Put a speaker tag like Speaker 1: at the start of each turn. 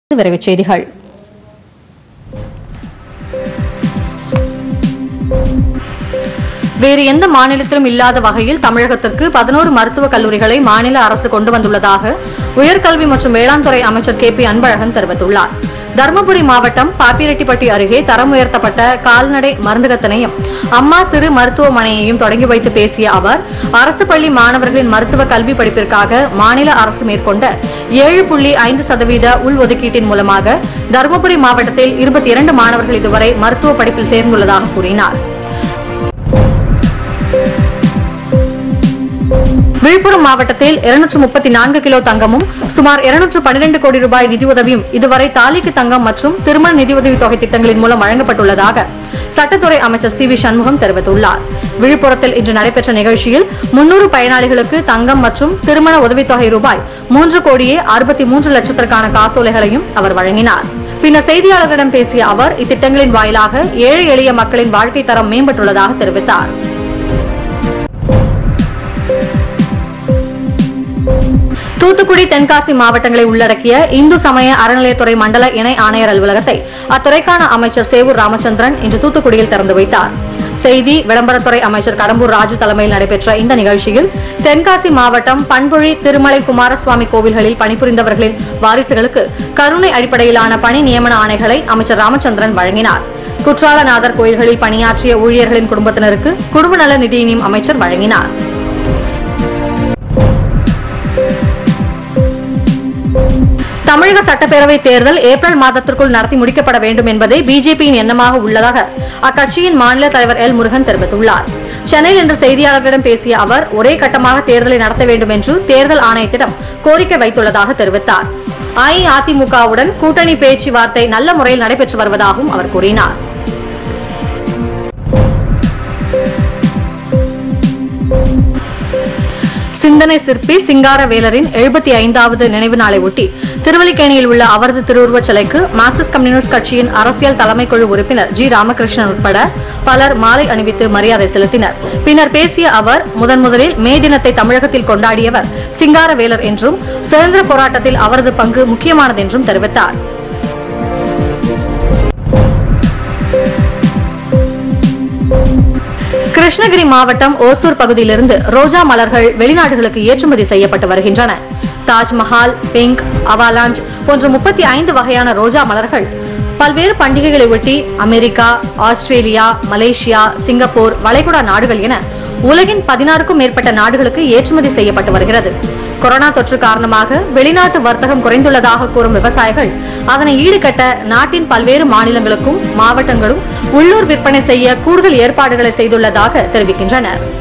Speaker 1: விரைவுச் செய்திகள் வேறு எந்த மாநிலத்திலும் இல்லாத வகையில் தமிழகத்திற்கு பதினோரு மருத்துவக் கல்லூரிகளை மாநில அரசு கொண்டு வந்துள்ளதாக உயர்கல்வி மற்றும் வேளாண் துறை அமைச்சர் கே பி அன்பழகன் தெரிவித்துள்ளார் தருமபுரி மாவட்டம் பாப்பிரெட்டிப்பட்டி அருகே தரம் உயர்த்தப்பட்ட கால்நடை மருந்தகத்தினையும் அம்மா சிறு மருத்துவமனையையும் தொடங்கி வைத்து பேசிய அவர் அரசு பள்ளி மாணவர்களின் மருத்துவ கல்வி படிப்பிற்காக மாநில அரசு மேற்கொண்ட ஏழு புள்ளி ஐந்து சதவீத உள்ஒதுக்கீட்டின் மூலமாக தருமபுரி மாவட்டத்தில் இருபத்தி இரண்டு மாணவர்கள் இதுவரை மருத்துவ படிப்பில் சேர்ந்துள்ளதாக கூறினார் விழுப்புரம் மாவட்டத்தில் இருநூற்று முப்பத்தி நான்கு கிலோ தங்கமும் சுமார் இருநூற்று பன்னிரண்டு கோடி ரூபாய் நிதியுதவியும் இதுவரை தாலிக்கு தங்கம் மற்றும் திருமண நிதியுதவி தொகை திட்டங்களின் மூலம் வழங்கப்பட்டுள்ளதாக சட்டத்துறை அமைச்சர் சி வி சண்முகம் தெரிவித்துள்ளார் விழுப்புரத்தில் இன்று நடைபெற்ற நிகழ்ச்சியில் முன்னூறு பயனாளிகளுக்கு தங்கம் மற்றும் திருமண உதவித்தொகை ரூபாய் மூன்று கோடியே அறுபத்தி மூன்று லட்சத்திற்கான காசோலைகளையும் அவர் வழங்கினார் பின்னர் செய்தியாளர்களிடம் பேசிய அவர் இத்திட்டங்களின் வாயிலாக ஏழை எளிய மக்களின் வாழ்க்கை தரம் மேம்பட்டுள்ளதாக தெரிவித்தார் தூத்துக்குடி தென்காசி மாவட்டங்களை உள்ளடக்கிய இந்து சமய அறநிலையத்துறை மண்டல இணை ஆணையர் அலுவலகத்தை அத்துறைக்கான அமைச்சர் சேவூர் ராமச்சந்திரன் இன்று தூத்துக்குடியில் திறந்து வைத்தார் செய்தி விளம்பரத்துறை அமைச்சர் கடம்பூர் ராஜு தலைமையில் நடைபெற்ற இந்த நிகழ்ச்சியில் தென்காசி மாவட்டம் பண்பொழி திருமலை குமாரசுவாமி கோவில்களில் பணிபுரிந்தவர்களின் வாரிசுகளுக்கு கருணை அடிப்படையிலான பணி நியமன ஆணைகளை அமைச்சர் ராமச்சந்திரன் வழங்கினார் குற்றாலநாதர் கோயில்களில் பணியாற்றிய ஊழியர்களின் குடும்பத்தினருக்கு குடும்ப நல நிதியினையும் அமைச்சர் வழங்கினார் தமிழக சட்டப்பேரவை தேர்தல் ஏப்ரல் மாதத்திற்குள் நடத்தி முடிக்கப்பட வேண்டும் என்பதே பிஜேபியின் எண்ணமாக உள்ளதாக அக்கட்சியின் மாநில தலைவர் எல் முருகன் தெரிவித்துள்ளார் சென்னையில் இன்று செய்தியாளர்களிடம் பேசிய அவர் ஒரே கட்டமாக தேர்தலை நடத்த வேண்டும் என்று தேர்தல் ஆணையத்திடம் கோரிக்கை வைத்துள்ளதாக தெரிவித்தார் அஇஅதிமுகவுடன் கூட்டணி பேச்சுவார்த்தை நல்ல முறையில் நடைபெற்று வருவதாகவும் அவர் கூறினார் சிந்தனை சிற்பி சிங்காரவேலரின் எழுபத்தி ஐந்தாவது நினைவு நாளை ஒட்டி திருவல்லிக்கேணியில் உள்ள அவரது திருவுருவச் சிலைக்கு மார்க்சிஸ்ட் கம்யூனிஸ்ட் கட்சியின் அரசியல் தலைமைக்குழு உறுப்பினர் ஜி ராமகிருஷ்ணன் உட்பட பலர் மாலை அணிவித்து மரியாதை செலுத்தினர் பின்னர் பேசிய அவர் முதன் முதலில் மே தினத்தை தமிழகத்தில் கொண்டாடியவர் சிங்காரவேலர் என்றும் சுதந்திர போராட்டத்தில் அவரது பங்கு முக்கியமானது என்றும் தெரிவித்தார் கிருஷ்ணகிரி மாவட்டம் ஓசூர் பகுதியிலிருந்து ரோஜா மலர்கள் வெளிநாடுகளுக்கு ஏற்றுமதி செய்யப்பட்டு வருகின்றன தாஜ்மஹால் பிங்க் அவாலாஞ்ச் போன்ற முப்பத்தி ஐந்து வகையான ரோஜா மலர்கள் பல்வேறு பண்டிகைகளை ஒட்டி அமெரிக்கா ஆஸ்திரேலியா மலேசியா சிங்கப்பூர் வளைகுடா நாடுகள் என உலகின் பதினாறுக்கும் மேற்பட்ட நாடுகளுக்கு ஏற்றுமதி செய்யப்பட்டு வருகிறது கொரோனா தொற்று காரணமாக வெளிநாட்டு வர்த்தகம் குறைந்துள்ளதாக கூறும் விவசாயிகள் அதனை ஈடுகட்ட நாட்டின் பல்வேறு மாநிலங்களுக்கும் மாவட்டங்களும் உள்ளூர் விற்பனை செய்ய கூடுதல் ஏற்பாடுகளை செய்துள்ளதாக தெரிவிக்கின்றனர்